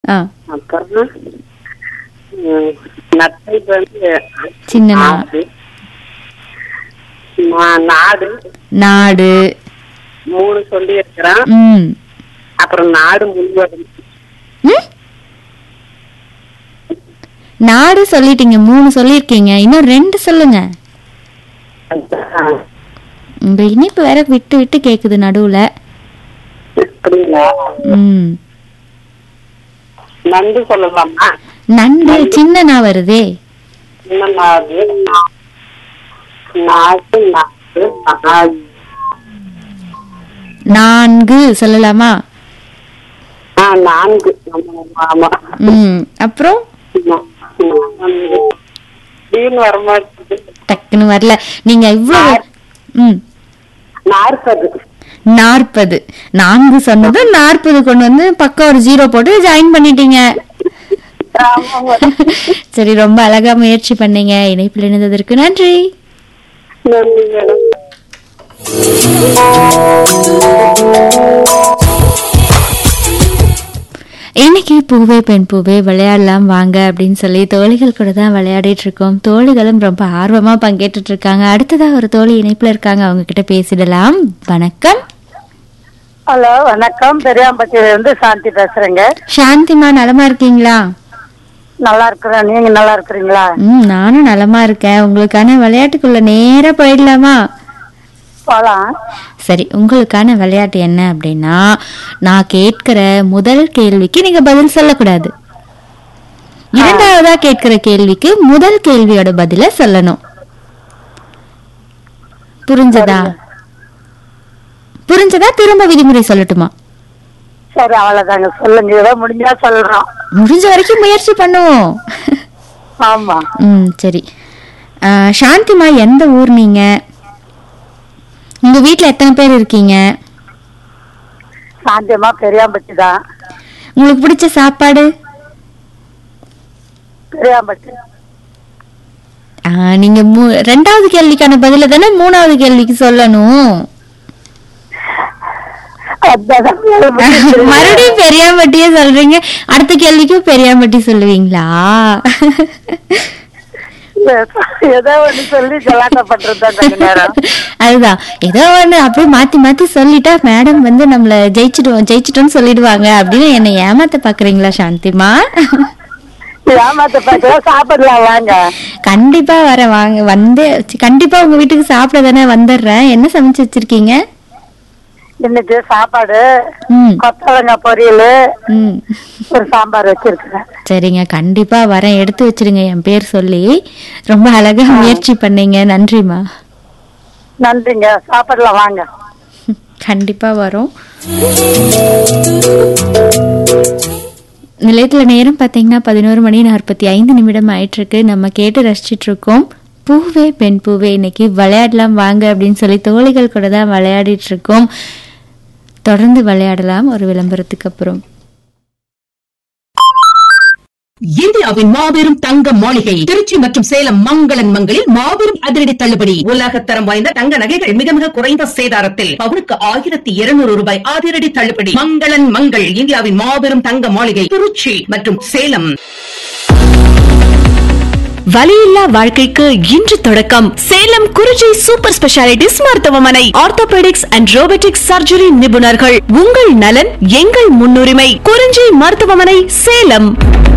ஆ அப்புறம் ம், நத்தை வந்து சின்ன நா- ஆடு நா- நாடு நாடு மூணு சொல்லி இருக்கிறான் ம் அப்புறம் நாடு முழுவதும் ம்? நாடு சொல்லிட்டீங்க மூணு சொல்லியிருக்கீங்க இன்னும் ரெண்டு சொல்லுங்க உங்க இனிப்பு வேற விட்டு விட்டு கேக்குது நடுவுல அப்படிங்களா ம் நண்டு சொல்லலாமா நண்டு சின்ன நா வருதே இன்னும் நாடு நாடு நாடு நாடு நான்கு சொல்லலாமா ஆ நான்கு ஆமா, ஆமா ம் அப்புறம் நான்கு. திடீர்னு வரமாட்டேங்குது டக்குன்னு வரல நீங்க இவ்வளவு ம் நாற்பது நாற்பது நான்கு சொன்னதும் நாற்பது கொண்டு வந்து பக்கம் ஒரு ஜீரோ போட்டு ஜாயின் பண்ணிட்டீங்க ஆமாங்க. சரி ரொம்ப அழகா முயற்சி பண்ணீங்க இணைப்பில் இணைந்ததற்கு நன்றி நன்றி மேடம் இன்னைக்கு பூவே பெண் பூவே விளையாடலாம் வாங்க அப்படின்னு சொல்லி தோழிகள் கூட தான் விளையாடிட்டு இருக்கோம் தோழிகளும் ரொம்ப ஆர்வமா பங்கேற்றுட்டு இருக்காங்க அடுத்ததா ஒரு தோழி இணைப்புல இருக்காங்க அவங்க கிட்ட பேசிடலாம் வணக்கம் ஹலோ வணக்கம் பெரியாம்பட்டியில இருந்து சாந்தி பேசுறேங்க சாந்திமா நலமா இருக்கீங்களா நல்லா இருக்கிறேன் நீங்க நல்லா இருக்கிறீங்களா ம் நானும் நலமா இருக்கேன் உங்களுக்கான விளையாட்டுக்குள்ள நேரா போயிடலாமா போலாம் சரி உங்களுக்கான விளையாட்டு என்ன அப்படின்னா நான் கேட்கிற முதல் கேள்விக்கு நீங்க பதில் சொல்லக்கூடாது இரண்டாவதா கேட்கிற கேள்விக்கு முதல் கேள்வியோட பதில சொல்லணும் புரிஞ்சதா புரிஞ்சதா திரும்ப விதிமுறை சொல்லட்டுமா சரி அவ்வளவுதாங்க சொல்லுங்க ஏதோ முடிஞ்சா சொல்றோம் முடிஞ்ச வரைக்கும் முயற்சி பண்ணுவோம் ஆமா ம் சரி அஹ், சாந்திமா எந்த ஊர் நீங்க உங்க வீட்ல எத்தனை பேர் இருக்கீங்க சாந்தியமா பெரியாம்பட்டி தான் உங்களுக்கு பிடிச்ச சாப்பாடு பெரியாம்பட்டி ஆ, நீங்க மூ- ரெண்டாவது கேள்விக்கான பதில தானே மூணாவது கேள்விக்கு சொல்லணும் அதான் மறுபடியும் பெரியாம்பட்டியே சொல்றீங்க அடுத்த கேள்விக்கும் பெரியாம்பட்டி சொல்லுவீங்களா ஏதோ ஒண்ணு சொல்லி கலாட்டம் பண்றதுதான் கொஞ்ச நேரம் அதுதான் ஏதோ ஒண்ணு அப்படியே மாத்தி மாத்தி சொல்லிட்டா மேடம் வந்து நம்மள ஜெயிச்சிடுவோம் ஜெயிச்சிட்டோம்னு சொல்லிடுவாங்க அப்படின்னு என்னை ஏமாத்த பாக்குறீங்களா சாந்திமா ஏமாத்த பார்க்கலாம் சாப்பிடலாம் வாங்க கண்டிப்பா வர வாங்க வந்து கண்டிப்பா உங்க வீட்டுக்கு சாப்பிட தானே வந்துடுறேன் என்ன சமைச்சு வச்சிருக்கீங்க இன்னைக்கு சாப்பாடு ம் கொத்தவரங்காய் பொரியல் ம் ஒரு சாம்பார் வச்சிருக்கிறேன் சரிங்க கண்டிப்பா வரேன் எடுத்து வச்சிருங்க என் பேர் சொல்லி ரொம்ப அழகா முயற்சி பண்ணீங்க நன்றிமா நன்றிங்க சாப்பிடலாம் வாங்க கண்டிப்பா வரோம் நிலையத்துல நேரம் பார்த்தீங்கன்னா பதினோரு மணி நாற்பத்தி ஐந்து நிமிடம் ஆயிட்டு இருக்கு நம்ம கேட்டு ரசிச்சிட்டு இருக்கோம் பூவே பெண் பூவே இன்னைக்கு விளையாடலாம் வாங்க அப்படின்னு சொல்லி தோழிகள் கூட தான் விளையாடிட்டு இருக்கோம் தொடர்ந்து விளையாடலாம் ஒரு விளம்பரத்துக்கு அப்புறம் இந்தியாவின் மாபெரும் தங்க மாளிகை திருச்சி மற்றும் சேலம் மங்களன் மங்களில் மாபெரும் அதிரடி தள்ளுபடி உலக தரம் வாய்ந்த தங்க நகைகள் மிக மிக குறைந்த சேதாரத்தில் பவுனுக்கு ஆயிரத்தி இருநூறு ரூபாய் அதிரடி தள்ளுபடி மங்களன் மங்கள் இந்தியாவின் மாபெரும் தங்க மாளிகை திருச்சி மற்றும் சேலம் வலியில்லா வாழ்க்கைக்கு இன்று தொடக்கம் சேலம் குறிச்சி சூப்பர் ஸ்பெஷாலிட்டிஸ் மருத்துவமனை ஆர்த்தோபெடிக்ஸ் அண்ட் ரோபோட்டிக்ஸ் சர்ஜரி நிபுணர்கள் உங்கள் நலன் எங்கள் முன்னுரிமை குறிஞ்சி மருத்துவமனை சேலம்